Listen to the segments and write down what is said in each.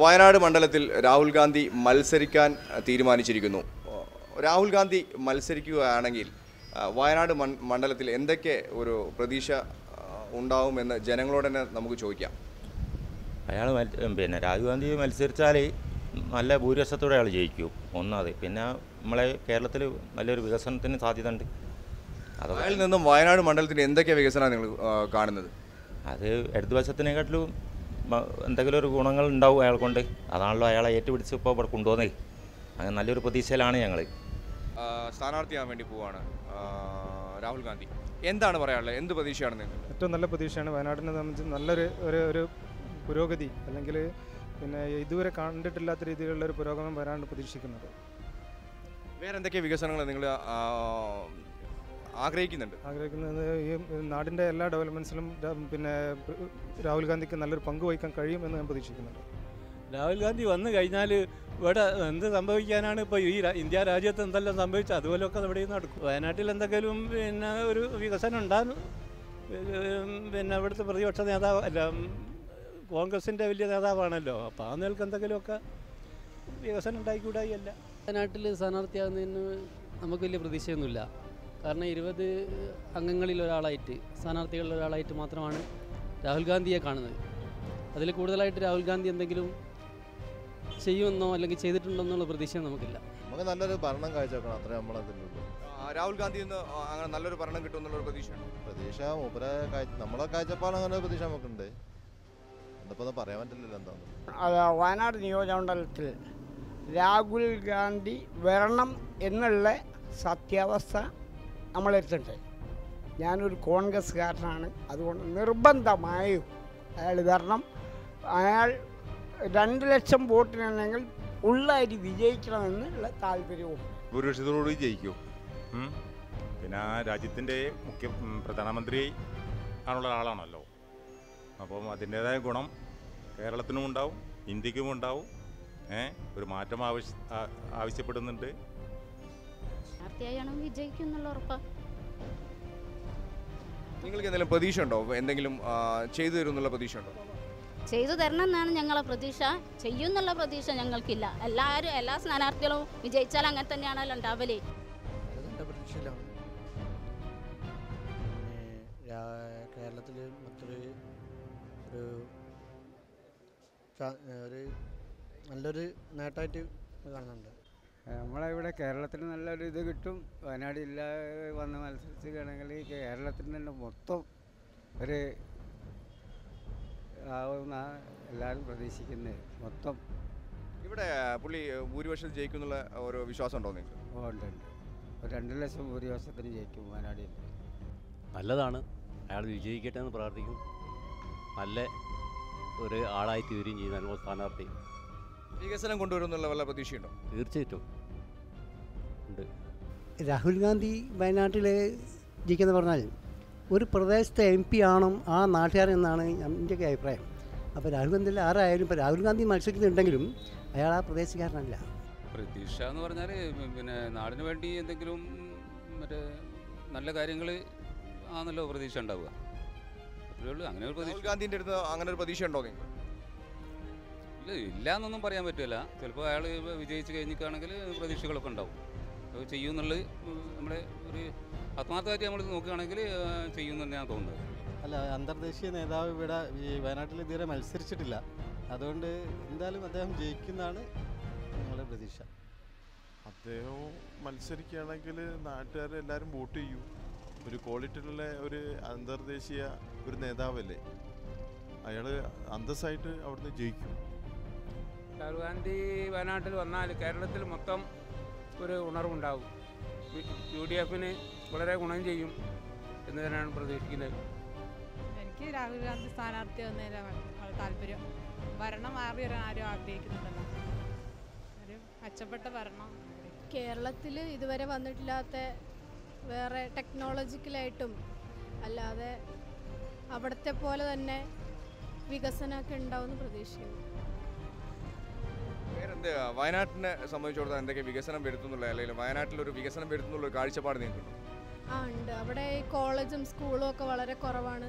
വയനാട് മണ്ഡലത്തിൽ രാഹുൽ ഗാന്ധി മത്സരിക്കാൻ അഹ്, തീരുമാനിച്ചിരിക്കുന്നു ഓ, രാഹുൽ ഗാന്ധി മത്സരിക്കുകയാണെങ്കിൽ അഹ്, വയനാട് മൺ- മണ്ഡലത്തിൽ എന്തൊക്കെ ഒരു പ്രതീക്ഷ അഹ്, ഉണ്ടാവുമെന്ന് ജനങ്ങളോട് തന്നെ നമുക്ക് ചോദിക്കാം അയാൾ പിന്നെ രാഹുൽ ഗാന്ധി മത്സരിച്ചാൽ നല്ല ഭൂരിപക്ഷത്തോടെ അയാൾ ജയിക്കും ഒന്നത് പിന്നെ നമ്മളെ കേരളത്തിൽ നല്ലൊരു വികസനത്തിന് സാധ്യത ഉണ്ട് അതൊക്കെ അയാളിൽ നിന്നും വയനാട് മണ്ഡലത്തിന് എന്തൊക്കെ വികസനമാണ് നിങ്ങൾ അഹ്, കാണുന്നത് അത് ഇടതുവശത്തിനെക്കാട്ടിലും മ- എന്തെങ്കിലും ഒരു ഗുണങ്ങൾ ഉണ്ടാവും അയാൾ കൊണ്ട് അതാണല്ലോ അയാളെ ഏറ്റുപിടിച്ച് ഇപ്പോൾ ഇവിടെ കൊണ്ടുവന്നത് അങ്ങനെ നല്ലൊരു പ്രതീക്ഷയിലാണ് ഞങ്ങൾ അഹ്, സ്ഥാനാർത്ഥിയാകാൻ വേണ്ടി പോവാണ് അഹ്, രാഹുൽ ഗാന്ധി എന്താണ് പറയാനുള്ളത് എന്ത് പ്രതീക്ഷയാണ് നിങ്ങൾ ഏറ്റവും നല്ല പ്രതീക്ഷയാണ് വയനാടിനെ സംബന്ധിച്ച് നല്ലൊരു ഒരു ഒരു പുരോഗതി അല്ലെങ്കിൽ പിന്നെ ഇതുവരെ കണ്ടിട്ടില്ലാത്ത രീതിയിലുള്ള ഒരു പുരോഗമനം വരാനാണ് പ്രതീക്ഷിക്കുന്നത് വേറെ എന്തൊക്കെ വികസനങ്ങൾ നിങ്ങൾ ആഗ്രഹിക്കുന്നുണ്ട് ആഗ്രഹിക്കുന്നത് ഈ നാടിൻ്റെ എല്ലാ ഡെവലപ്മെൻറ്റ്സിലും പിന്നെ രാഹുൽ ഗാന്ധിക്ക് നല്ലൊരു പങ്ക് വഹിക്കാൻ കഴിയുമെന്ന് ഞാൻ പ്രതീക്ഷിക്കുന്നുണ്ട് രാഹുൽ ഗാന്ധി വന്നു കഴിഞ്ഞാൽ ഇവിടെ എന്ത് സംഭവിക്കാനാണ് ഇപ്പോൾ ഈ രാ- ഇന്ത്യ രാജ്യത്ത് എന്തെല്ലാം സംഭവിച്ചത് അതുപോലെയൊക്കെ ഇവിടെ നടക്കും വയനാട്ടിൽ എന്തെങ്കിലും പിന്നെ ഒരു വികസനം ഉണ്ടാകും പിന്നെ ഇവിടുത്തെ പ്രതിപക്ഷ നേതാവ് അല്ല ഉം, കോൺഗ്രസിൻ്റെ വലിയ നേതാവാണല്ലോ അപ്പോൾ ആ നിലക്ക് എന്തെങ്കിലുമൊക്കെ വികസനം ഉണ്ടായിക്കൂടായി അല്ല വയനാട്ടിൽ സ്ഥാനാർത്ഥിയാകുന്നതിന് നമുക്ക് വലിയ പ്രതീക്ഷയൊന്നുമില്ല കാരണം ഇരുപത് അംഗങ്ങളിൽ ഒരാളായിട്ട് സ്ഥാനാർത്ഥികളിൽ ഒരാളായിട്ട് മാത്രമാണ് രാഹുൽ ഗാന്ധിയെ കാണുന്നത് അതിൽ കൂടുതലായിട്ട് രാഹുൽ ഗാന്ധി എന്തെങ്കിലും ചെയ്യുമെന്നോ അല്ലെങ്കിൽ ചെയ്തിട്ടുണ്ടോ എന്നുള്ള പ്രതീക്ഷ നമുക്കില്ല നമുക്ക് നല്ലൊരു ഭരണം കാഴ്ചവെക്കണം അത്രേ നമ്മളതിനുള്ളൂ ആ, രാഹുൽ ഗാന്ധി നിന്ന് അങ്ങനെ നല്ലൊരു ഭരണം കിട്ടുമെന്നുള്ള പ്രതീക്ഷയാണ് പ്രതീക്ഷ മൂപ്പരെ കാഴ്ച നമ്മളെ കാഴ്ചപ്പാട് അങ്ങനെ ഒരു പ്രതീക്ഷ നമുക്കുണ്ട് എന്നിപ്പോൾ ഒന്നും പറയാൻ പറ്റില്ലല്ലോ എന്താന്ന് അത് വയനാട് നിയോജകമണ്ഡലത്തിൽ രാഹുൽ ഗാന്ധി വരണം എന്നുള്ള സത്യാവസ്ഥ നമ്മളെടുത്തിട്ടുണ്ട് ഞാനൊരു കോൺഗ്രസ്സുകാരനാണ് അതുകൊണ്ട് നിർബന്ധമായും അയാൾ വരണം അയാൾ രണ്ട് ലക്ഷം വോട്ടിനാണെങ്കിൽ ഉള്ളാരി വിജയിക്കണമെന്നുള്ള താല്പര്യവും ഭൂരിപക്ഷത്തോടുകൂടി ജയിക്കും ഉം. പിന്നെ ആ രാജ്യത്തിൻ്റെ മുഖ്യ ഉം, പ്രധാനമന്ത്രി ആണുള്ള ആളാണല്ലോ അപ്പം അതിൻ്റേതായ ഗുണം കേരളത്തിനും ഉണ്ടാവും ഇന്ത്യക്കും ഉണ്ടാവും ഏ ഒരു മാറ്റം ആവശ്യ ആ- ആവശ്യപ്പെടുന്നുണ്ട് സ്ഥാനാർത്ഥിയായാണ് വിജയിക്കും എന്നുള്ള ഉറപ്പാണ് നിങ്ങൾക്ക് എന്തെങ്കിലും പ്രതീക്ഷ ഉണ്ടോ എന്തെങ്കിലും ആ, ചെയ്തു തരും എന്നുള്ള പ്രതീക്ഷ ഉണ്ടോ ചെയ്തു തരണം എന്നാണ് ഞങ്ങളെ പ്രതീക്ഷ ചെയ്യും എന്നുള്ള പ്രതീക്ഷ ഞങ്ങൾക്കില്ല എല്ലാവരും എല്ലാ സ്ഥാനാർത്ഥികളും വിജയിച്ചാൽ അങ്ങനെ തന്നെയാണല്ലോ ഉണ്ടാവല് അതിൻ്റെ പ്രതീക്ഷയിലാണ് പിന്നെ കേരളത്തിൽ മറ്റൊരു ഒരു ചാ- ഒരു നല്ലൊരു നേട്ടമായിട്ട് കാണുന്നുണ്ട് നമ്മളെ ഇവിടെ കേരളത്തിന് നല്ലൊരു ഇത് കിട്ടും വയനാട് ജില്ല വന്ന് മത്സരിക്കുകയാണെങ്കിൽ കേരളത്തിന് തന്നെ മൊത്തം ഒരു ആവുന്ന എല്ലാവരും പ്രതീക്ഷിക്കുന്നത് മൊത്തം ഇവിടെ പുള്ളി ഭൂരിപക്ഷം ജയിക്കും എന്നുള്ള ഒരു വിശ്വാസം ഉണ്ടോ നിങ്ങൾക്ക് ഉണ്ട് ഉണ്ട് ഒരു രണ്ട് ലക്ഷം ഭൂരിപക്ഷത്തിന് ജയിക്കും വയനാട് ജില്ല നല്ലതാണ് അയാൾ വിജയിക്കട്ടെ എന്ന് പ്രാർത്ഥിക്കും നല്ല ഒരു ആളായി തീരുകയും ചെയ്യുന്ന അനുഭവ സ്ഥാനാർത്ഥി വികസനം കൊണ്ടുവരും എന്നുള്ള വല്ല പ്രതീക്ഷയുണ്ടോ തീർച്ചയായിട്ടും ഉണ്ട് രാഹുൽ ഗാന്ധി വയനാട്ടിൽ ജയിക്കുന്ന പറഞ്ഞാൽ ഒരു പ്രദേശത്തെ എം പി ആണ് ആ നാട്ടുകാരെന്നാണ് എൻ്റെയൊക്കെ അഭിപ്രായം അപ്പോൾ രാഹുൽ ഗാന്ധി ആരായാലും ഇപ്പോൾ രാഹുൽ ഗാന്ധി മത്സരിക്കുന്നുണ്ടെങ്കിലും അയാൾ ആ പ്രദേശക്കാരനല്ല പ്രതീക്ഷ എന്ന് പറഞ്ഞാൽ പിന്നെ നാടിന് വേണ്ടി എന്തെങ്കിലും മറ്റേ നല്ല കാര്യങ്ങൾ ആണല്ലോ പ്രതീക്ഷ ഉണ്ടാവുക അത്രേ ഉള്ളൂ അങ്ങനെ ഒരു പ്രതീക്ഷ രാഹുൽ ഗാന്ധിന്റെ അടുത്ത് അങ്ങനെ ഒരു പ്രതീക്ഷ ഉണ്ടോ നിങ്ങൾക്ക് ഇല്ല ഇല്ല എന്നൊന്നും പറയാൻ പറ്റില്ല ചിലപ്പോൾ അയാൾ വിജയിച്ച് കഴിഞ്ഞിട്ടാണെങ്കിൽ പ്രതീക്ഷകളൊക്കെ ഉണ്ടാവും അത് ചെയ്യുമെന്നുള്ളത് നമ്മുടെ ഒരു ആത്മാർത്ഥമായിട്ട് നമ്മൾ നോക്കുകയാണെങ്കിൽ ചെയ്യുമെന്ന് തന്നെയാണ് തോന്നുന്നത് അല്ല അന്തർദേശീയ നേതാവ് ഇവിടെ ഈ വയനാട്ടിൽ ഇതുവരെ മത്സരിച്ചിട്ടില്ല അതുകൊണ്ട് എന്തായാലും അദ്ദേഹം ജയിക്കുന്നതാണ് ഞങ്ങളുടെ പ്രതീക്ഷ അദ്ദേഹം മത്സരിക്കുകയാണെങ്കിൽ നാട്ടുകാർ എല്ലാവരും വോട്ട് ചെയ്യും ഒരു ക്വാളിറ്റിയുള്ള ഒരു അന്തർദേശീയ ഒരു നേതാവല്ലേ അയാൾ അന്തസ്സായിട്ട് അവിടുന്ന് ജയിക്കും രാഹുൽ ഗാന്ധി വയനാട്ടിൽ വന്നാൽ കേരളത്തിൽ മൊത്തം ഒരു ഉണർവുണ്ടാകും യു ഡി എഫിന് വളരെ ഗുണം ചെയ്യും എന്ന് തന്നെയാണ് പ്രതീക്ഷിക്കുന്നത് എനിക്ക് രാഹുൽ ഗാന്ധി സ്ഥാനാർത്ഥിയാവുന്നതിലാണ് വളരെ താല്പര്യം ഭരണം മാറി വരാൻ ആരും ആഗ്രഹിക്കുന്നുണ്ടല്ലോ ഒരു മെച്ചപ്പെട്ട ഭരണം കേരളത്തിൽ ഇതുവരെ വന്നിട്ടില്ലാത്ത വേറെ ടെക്നോളജിക്കലായിട്ടും അല്ലാതെ അവിടുത്തെ പോലെ തന്നെ വികസനമൊക്കെ ഉണ്ടാവുമെന്ന് പ്രതീക്ഷിക്കുന്നു വേറെന്ത് വയനാട്ടിനെ സംബന്ധിച്ചിടത്തോളം എന്തൊക്കെ വികസനം വരുത്തുന്നുള്ള അല്ലെങ്കിൽ വയനാട്ടിൽ ഒരു വികസനം വരുത്തുന്നുള്ള ഒരു കാഴ്ചപ്പാട് നിങ്ങൾക്കുണ്ടോ ആ ഉണ്ട് അവിടെ ഈ കോളേജും സ്കൂളും ഒക്കെ വളരെ കുറവാണ്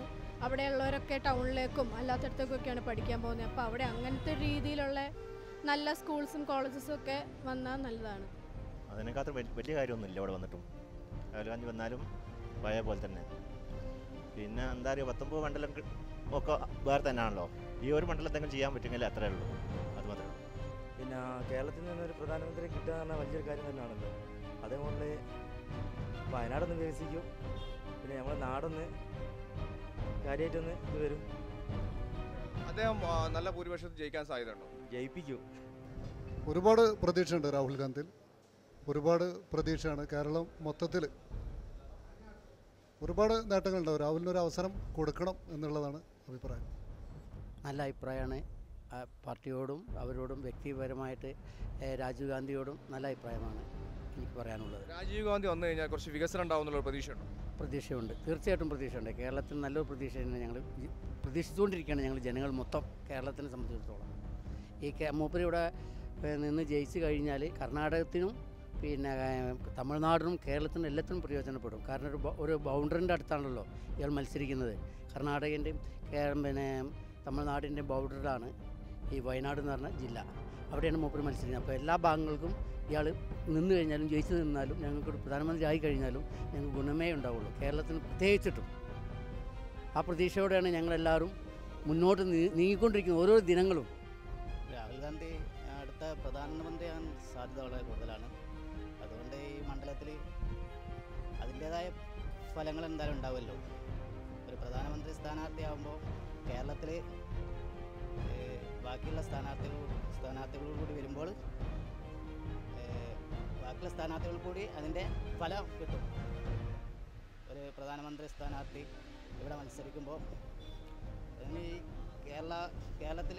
അവിടെയുള്ളവരൊക്കെ ടൗണിലേക്കും അല്ലാത്തടത്തേക്കൊക്കെയാണ് പഠിക്കാൻ പോകുന്നത് അപ്പോൾ അവിടെ അങ്ങനത്തെ രീതിയിലുള്ള നല്ല സ്കൂൾസും കോളേജസും ഒക്കെ വന്നാൽ നല്ലതാണ് അതിനെക്കാട്ടും വലിയ വലിയ കാര്യമൊന്നുമില്ല ഇവിടെ വന്നിട്ടും രാഹുൽ ഗാന്ധി വന്നാലും പഴയ പോലെ തന്നെ പിന്നെ എന്താ പറയുക പത്തൊമ്പത് മണ്ഡലം ക- ഒക്കെ വേറെ തന്നെയാണല്ലോ ഈ ഒരു മണ്ഡലം എന്തെങ്കിലും ചെയ്യാൻ പറ്റുമെങ്കിൽ അത്രേ ഉള്ളൂ അത് മാത്രമേ ഉള്ളൂ പിന്നെ കേരളത്തിൽ നിന്നൊരു പ്രധാനമന്ത്രി കിട്ടുക എന്ന് പറഞ്ഞാൽ വലിയൊരു കാര്യം തന്നെയാണല്ലോ അതേപോലെ വയനാടൊന്ന് വികസിക്കും പിന്നെ നമ്മുടെ നാടൊന്ന് കാര്യമായിട്ടൊന്ന് ഇത് വരും അദ്ദേഹം ആ, നല്ല ഭൂരിപക്ഷത്തിൽ ജയിക്കാൻ സാധ്യതയുണ്ടോ ജയിപ്പിക്കും ഒരുപാട് പ്രതീക്ഷയുണ്ട് രാഹുൽ ഗാന്ധിയിൽ ഒരുപാട് പ്രതീക്ഷയാണ് കേരളം മൊത്തത്തിൽ ഒരുപാട് നേട്ടങ്ങളുണ്ടാവും രാഹുലിനൊരു അവസരം കൊടുക്കണം എന്നുള്ളതാണ് അഭിപ്രായം നല്ല അഭിപ്രായമാണ് ആ പാർട്ടിയോടും അവരോടും വ്യക്തിപരമായിട്ട് ഏ, രാജീവ് ഗാന്ധിയോടും നല്ല അഭിപ്രായമാണ് എനിക്ക് പറയാനുള്ളത് രാജീവ് ഗാന്ധി വന്നു കഴിഞ്ഞാൽ കുറച്ച് വികസനം ഉണ്ടാവും എന്നുള്ള പ്രതീക്ഷയുണ്ടോ പ്രതീക്ഷയുണ്ട് തീർച്ചയായിട്ടും പ്രതീക്ഷയുണ്ട് കേരളത്തിൽ നല്ലൊരു പ്രതീക്ഷ തന്നെ ഞങ്ങൾ വി- പ്രതീക്ഷിച്ചുകൊണ്ടിരിക്കുകയാണ് ഞങ്ങൾ ജനങ്ങൾ മൊത്തം കേരളത്തിനെ സംബന്ധിച്ചിടത്തോളം ഈ കേ മൂപ്പര് ഇവിടെ ഏ, നിന്ന് ജയിച്ചു കഴിഞ്ഞാൽ കർണാടകത്തിനും പിന്നെ ഏ, തമിഴ്നാടിനും കേരളത്തിനും എല്ലാത്തിനും പ്രയോജനപ്പെടും കാരണം ഒരു ബ- ഒരു ബൗണ്ടറിൻ്റെ അടുത്താണല്ലോ ഇയാൾ മത്സരിക്കുന്നത് കർണാടകൻ്റെയും കേ- പിന്നെ തമിഴ്നാടിൻ്റെയും ബൗണ്ടറിലാണ് ഈ വയനാട് എന്ന് പറഞ്ഞ ജില്ല അവിടെയാണ് മൂപ്പര് മത്സരിക്കുന്നത് അപ്പോൾ എല്ലാ ഭാഗങ്ങൾക്കും ഇയാൾ നിന്ന് കഴിഞ്ഞാലും ജയിച്ചു നിന്നാലും ഞങ്ങൾക്കൊരു പ്രധാനമന്ത്രി ആയി കഴിഞ്ഞാലും ഞങ്ങൾക്ക് ഗുണമേ ഉണ്ടാവുള്ളൂ കേരളത്തിന് പ്രത്യേകിച്ചിട്ടും ആ പ്രതീക്ഷയോടെയാണ് ഞങ്ങളെല്ലാവരും മുന്നോട്ട് നീ- നീങ്ങിക്കൊണ്ടിരിക്കുന്ന ഓരോ ദിനങ്ങളും രാഹുൽ ഗാന്ധി അടുത്ത പ്രധാനമന്ത്രിയാകാൻ സാധ്യത വളരെ കൂടുതലാണ് അതുകൊണ്ട് ഈ മണ്ഡലത്തിൽ അതിൻ്റേതായ ഫലങ്ങൾ എന്തായാലും ഉണ്ടാവുമല്ലോ ഒരു പ്രധാനമന്ത്രി സ്ഥാനാർത്ഥിയാകുമ്പോൾ കേരളത്തിൽ ബാക്കിയുള്ള സ്ഥാനാർത്ഥികൾ സ്ഥാനാർത്ഥികൾ കൂടി വരുമ്പോൾ ഏഹ്, ബാക്കിയുള്ള സ്ഥാനാർത്ഥികൾ കൂടി അതിൻ്റെ ഫലം കിട്ടും ഒരു പ്രധാനമന്ത്രി സ്ഥാനാർത്ഥി ഇവിടെ മത്സരിക്കുമ്പോൾ അതിന് ഈ കേരള കേരളത്തിൽ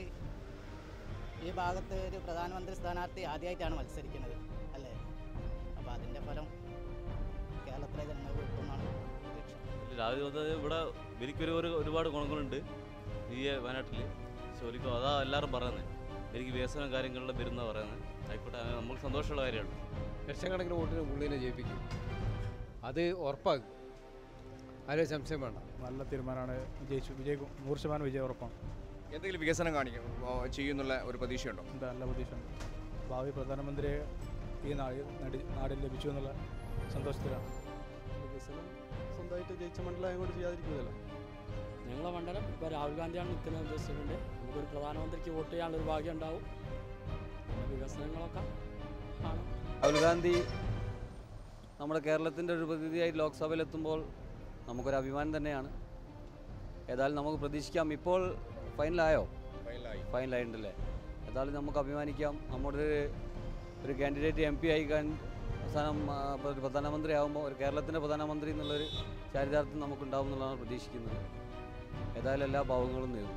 ഈ ഭാഗത്ത് ഒരു പ്രധാനമന്ത്രി സ്ഥാനാർത്ഥി ആദ്യമായിട്ടാണ് മത്സരിക്കുന്നത് അല്ലേ അപ്പോൾ അതിൻ്റെ ഫലം കേരളത്തിലെ ജനങ്ങൾക്ക് കിട്ടുമെന്നാണ് പ്രതീക്ഷ രാഹുൽ ഗാന്ധി ഇവിടെ എനിക്കൊരു ഒരു ഒരുപാട് ഗുണങ്ങളുണ്ട് ഈ വയനാട്ടിൽ ശോലിക്കും അതാ എല്ലാവരും പറയുന്നത് എനിക്ക് വികസനം കാര്യങ്ങളിലും വരുന്ന പറയുന്നത് ആയിക്കോട്ടെ അത് നമുക്ക് സന്തോഷമുള്ള കാര്യമാണ് ലക്ഷക്കണക്കിന് വോട്ടിന് പുള്ളിനെ ജയിപ്പിക്കും അത് ഉറപ്പാക്കും ആരും സംശയം വേണ്ട നല്ല തീരുമാനമാണ് വിജയിച്ചു വിജയിക്കും നൂറ് ശതമാനം വിജയം ഉറപ്പാണ് എന്തെങ്കിലും വികസനം കാണിക്കും ആ, ചെയ്യുന്നുള്ള ഒരു പ്രതീക്ഷയുണ്ടോ എന്താ നല്ല പ്രതീക്ഷയുണ്ട് ഭാവി പ്രധാനമന്ത്രിയെ ഈ നാട് നടി നാടിൽ ലഭിച്ചു എന്നുള്ള സന്തോഷത്തിലാണ് വികസനം സ്വന്തമായിട്ട് ജയിച്ച മണ്ഡലം കൊണ്ട് ചെയ്യാതിരിക്കുമല്ലോ ഞങ്ങളെ മണ്ഡലം ഇപ്പോൾ രാഹുൽ ഗാന്ധിയാണ് നിൽക്കുന്നത് ഉദ്ദേശിച്ചിട്ടുണ്ട് നമുക്കൊരു പ്രധാനമന്ത്രിക്ക് വോട്ട് ചെയ്യാനുള്ളൊരു ഭാഗ്യം ഉണ്ടാവും പിന്നെ വികസനങ്ങളൊക്കെ കാണും രാഹുൽ ഗാന്ധി നമ്മുടെ കേരളത്തിൻ്റെ ഒരു പ്രതിനിധിയായി ലോക്സഭയിലെത്തുമ്പോൾ നമുക്കൊരു അഭിമാനം തന്നെയാണ് ഏതായാലും നമുക്ക് പ്രതീക്ഷിക്കാം ഇപ്പോൾ ഫൈനലായോ ഫൈനലായിട്ടുണ്ടല്ലേ ഏതായാലും നമുക്ക് അഭിമാനിക്കാം നമ്മുടെ ഒരു ഒരു കാൻഡിഡേറ്റ് എം പി ആയി കാൻ അവസാനം ആ, ഇപ്പൊ ഒരു പ്രധാനമന്ത്രി ആകുമ്പോൾ ഒരു കേരളത്തിൻ്റെ പ്രധാനമന്ത്രി എന്നുള്ളൊരു ചാരിതാർത്ഥ്യം നമുക്കുണ്ടാവും എന്നുള്ളതാണ് പ്രതീക്ഷിക്കുന്നത് ഏതായാലും എല്ലാ ഭാവങ്ങളും നേരുന്നു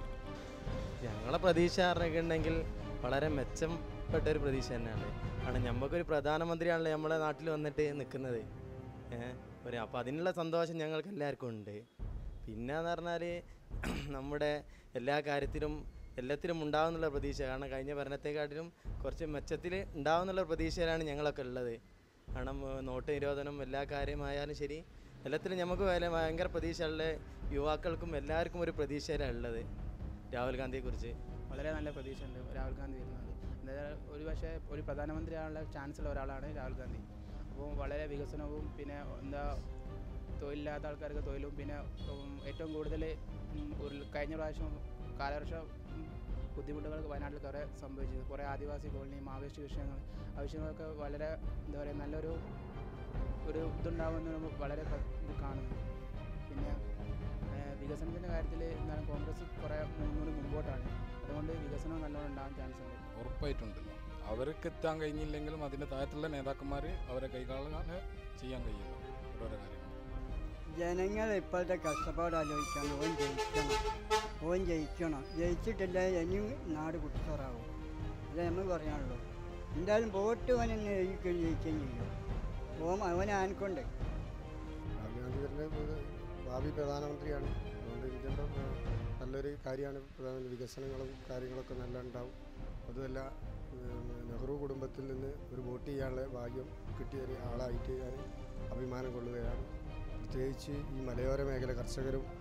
ഞങ്ങളെ പ്രതീക്ഷ പറഞ്ഞിട്ടുണ്ടെങ്കിൽ വളരെ മെച്ചപ്പെട്ട ഒരു പ്രതീക്ഷ തന്നെയാണ് കാരണം നമുക്കൊരു പ്രധാനമന്ത്രിയാണല്ലോ നമ്മുടെ നാട്ടിൽ വന്നിട്ട് നിൽക്കുന്നത് ഏഹ് ഒരു അപ്പോൾ അതിനുള്ള സന്തോഷം ഞങ്ങൾക്ക് എല്ലാവർക്കും ഉണ്ട് പിന്നെ എന്ന് പറഞ്ഞാൽ നമ്മുടെ എല്ലാ കാര്യത്തിലും എല്ലാത്തിലും ഉണ്ടാവുന്നുള്ള പ്രതീക്ഷ കാരണം കഴിഞ്ഞ ഭരണത്തെക്കാട്ടിലും കുറച്ച് മെച്ചത്തിൽ ഉണ്ടാവുന്നുള്ള പ്രതീക്ഷയിലാണ് ഞങ്ങളൊക്കെ ഉള്ളത് കാരണം ഏഹ് നോട്ട് നിരോധനം എല്ലാ കാര്യമായാലും ശരി എല്ലാത്തിലും നമുക്ക് വില ഭയങ്കര പ്രതീക്ഷയുള്ള യുവാക്കൾക്കും എല്ലാവർക്കും ഒരു പ്രതീക്ഷയിലാണ് ഉള്ളത് രാഹുൽ ഗാന്ധിയെക്കുറിച്ച് വളരെ നല്ല പ്രതീക്ഷയുണ്ട് രാഹുൽ ഗാന്ധി വരുന്നത് എന്തായാലും ഒരു പക്ഷേ ഒരു പ്രധാനമന്ത്രിയാകാനുള്ള ചാൻസ് ഉള്ള ഒരാളാണ് രാഹുൽ ഗാന്ധി അപ്പോൾ വളരെ വികസനവും പിന്നെ എന്താ തൊഴിലില്ലാത്ത ആൾക്കാർക്ക് തൊഴിലും പിന്നെ ഉം, ഏറ്റവും കൂടുതൽ ഉം, ഒരു കഴിഞ്ഞ പ്രാവശ്യം കാലവർഷ ഉം, ബുദ്ധിമുട്ടുകൾ വയനാട്ടിൽ കുറേ സംഭവിച്ചത് കുറേ ആദിവാസി കോളനി മാവേസ്റ്റ് വിഷയങ്ങൾ ആ വിഷയങ്ങളൊക്കെ വളരെ എന്താ പറയുക നല്ലൊരു ഒരു ഇതുണ്ടാവുമെന്ന് നമ്മൾ വളരെ പ്ര- ഇത് കാണുന്നു പിന്നെ ഏഹ്, വികസനത്തിൻ്റെ കാര്യത്തിൽ എന്താണ് കോൺഗ്രസ് കുറേ മുന്നൂറ് മുമ്പോട്ടാണ് അതുകൊണ്ട് വികസനം നല്ലോണം ഉണ്ടാകാൻ ചാൻസ് ഉണ്ട് ഉറപ്പായിട്ടുണ്ടല്ലോ അവർക്ക് എത്താൻ കഴിഞ്ഞില്ലെങ്കിലും അതിൻ്റെ താഴത്തുള്ള നേതാക്കന്മാർ അവരെ കൈകാളാണ് ചെയ്യാൻ കഴിയില്ല ഓരോരോ കാര്യങ്ങൾ ജനങ്ങൾ ഇപ്പോഴത്തെ കഷ്ടപ്പാട് ആലോചിക്കാണ് ഓൻ ജയിക്കണം ഓൻ ജയിക്കണം ജയിച്ചിട്ടില്ല ഇനിയും നാട് കുട്ടിച്ചോറാവും അതേ നമ്മൾ പറയാനുള്ളൂ എന്തായാലും വോട്ട് ഓൻ തന്നെ ജയിക്കുകയും ജയിക്കുകയും ചെയ്യും ഓൻ അവനെ ആനക്കൊണ്ട് രാഹുൽ ഗാന്ധി വരുന്ന ഭാവി പ്രധാനമന്ത്രിയാണ് അതുകൊണ്ട് ഇന്ത്യൻ്റെ നല്ലൊരു കാര്യമാണ് പ്രധാനമന്ത്രി വികസനങ്ങളും കാര്യങ്ങളൊക്കെ നല്ല ഉണ്ടാവും അതുമല്ല ഉം, നെഹ്റു കുടുംബത്തിൽ നിന്ന് ഒരു വോട്ട് ചെയ്യാനുള്ള ഭാഗ്യം കിട്ടിയ ഒരു ആളായിട്ട് ഞാൻ അഭിമാനം കൊള്ളുകയാണ് പ്രത്യേകിച്ച് ഈ മലയോര മേഖല കർഷകരും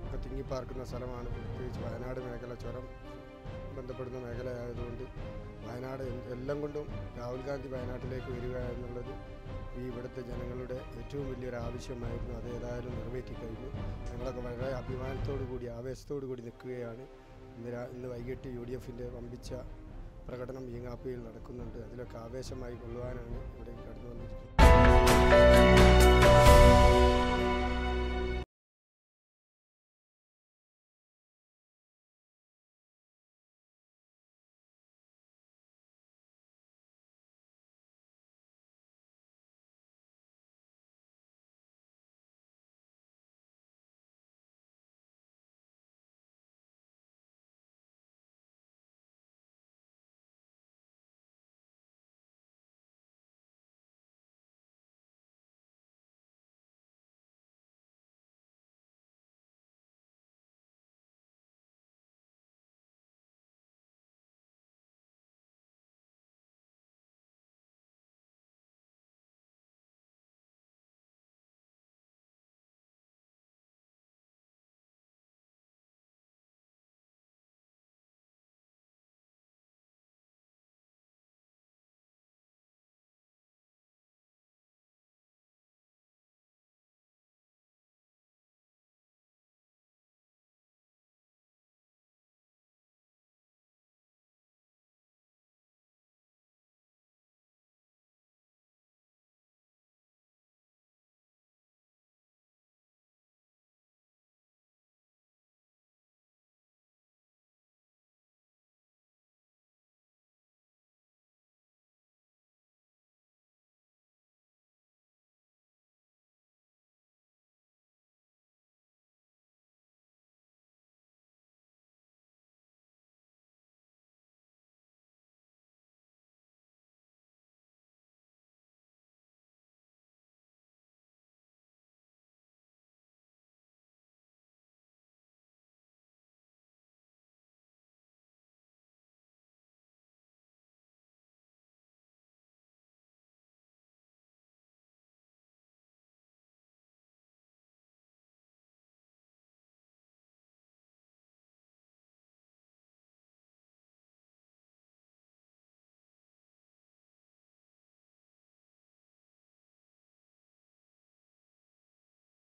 ഒക്കെ തിങ്ങിപ്പാർക്കുന്ന സ്ഥലമാണ് പ്രത്യേകിച്ച് വയനാട് മേഖല ചുരം ബന്ധപ്പെടുന്ന മേഖലയായതുകൊണ്ട് വയനാട് എ- എല്ലാം കൊണ്ടും രാഹുൽ ഗാന്ധി വയനാട്ടിലേക്ക് വരിക എന്നുള്ളത് ഈ ഇവിടുത്തെ ജനങ്ങളുടെ ഏറ്റവും വലിയൊരു ആവശ്യമായിരുന്നു അത് ഏതായാലും നിറവേറ്റി കഴിഞ്ഞു ഞങ്ങളൊക്കെ വളരെ അഭിമാനത്തോടു കൂടി ആവേശത്തോടു കൂടി നിൽക്കുകയാണ് ഇന്ന് രാ ഇന്ന് വൈകിട്ട് യു ഡി എഫിൻ്റെ വമ്പിച്ച പ്രകടനം ഈങ്ങാപ്പയിൽ നടക്കുന്നുണ്ട് അതിലൊക്കെ ആവേശമായി കൊള്ളുവാനാണ് ഇവിടെ കടന്നു വന്നിരിക്കുന്നത്